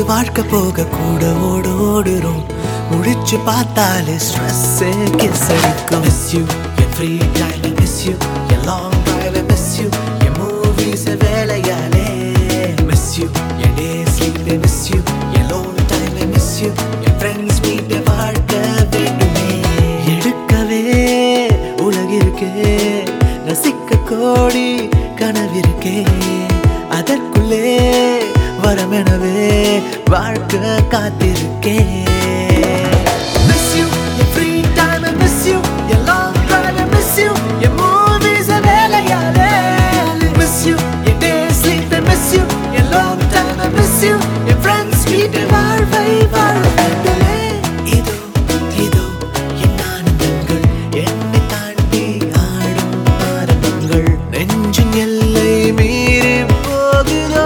வாழ்க்கை போக கூட ஓடு ஓடுறோம் முடிச்சு பார்த்தாலே ஸ்ட்ரெஸ் கிஸ் அடிக்கும் மிஸ் யூ என் ஃப்ரீ டைம் மிஸ் யூ என் லாங் டிரைவ் மிஸ் யூ என் மூவிஸ் வேலையாலே மிஸ் யூ என் டே ஸ்லீப் மிஸ் யூ என் லோன் டைம் மிஸ் யூ என் ஃப்ரெண்ட்ஸ் மீட் வாழ்க்கை வேண்டுமே எடுக்கவே உலகிருக்கே ரசிக்க கோடி கனவிருக்கே அதற்குள்ளே வரமெனவே வாழ்க்கை காத்திருக்கேன் Miss you, your free time I miss you, your long drive I miss you, your movies are வேலையாலே Miss you, your day sleep I miss you, your long time I miss you, your friends வீட்டு வாழ்வை வாழ வேண்டுமே இதோ இதோ என் ஆனந்தங்கள் என்னை தாண்டி ஆடும் ஆரம்பங்கள் நெஞ்சின் எல்லை மீறி போகுதோ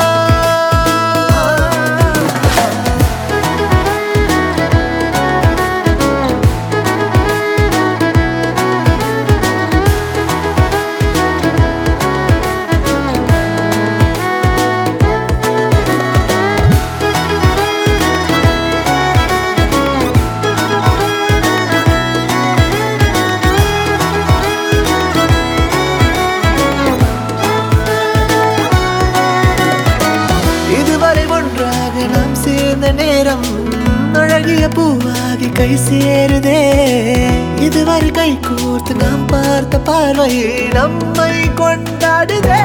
இதுவரை ஒன்றாக நாம் சேர்ந்த நேரம் அழகிய பூவாகி கை சேருதே இதுவரை கை கோர்த்து நாம் பார்த்த பார்வை நம்மை கொண்டாடுதே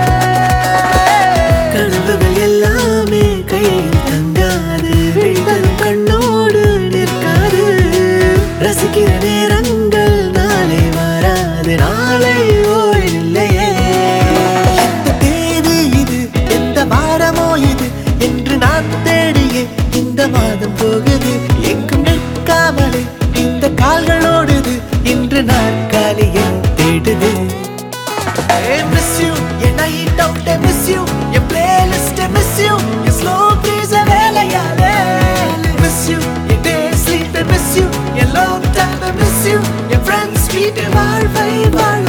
கனவுகள் எல்லாமே கையில் தங்காது விழிகளும் கண்ணோடு நிற்காது ரசிக்கிற நேரங்கள் நாளை வராது நாளை ஓய்வில்லையே எந்த தேதி இது எந்த வாரமோ இது என்று நான் தேடியே இந்த மாதம் போகுது எங்கும் நிற்காமலே இந்த கால்களோடுது இன்று நாற்காலியை தேடுது I miss you, your night out I miss you, your playlist I miss you, your slow breeze I வேலையாலே miss you, your day sleep I miss you, your long time I miss you, your friends வீட்டு வாழ்வை வாழ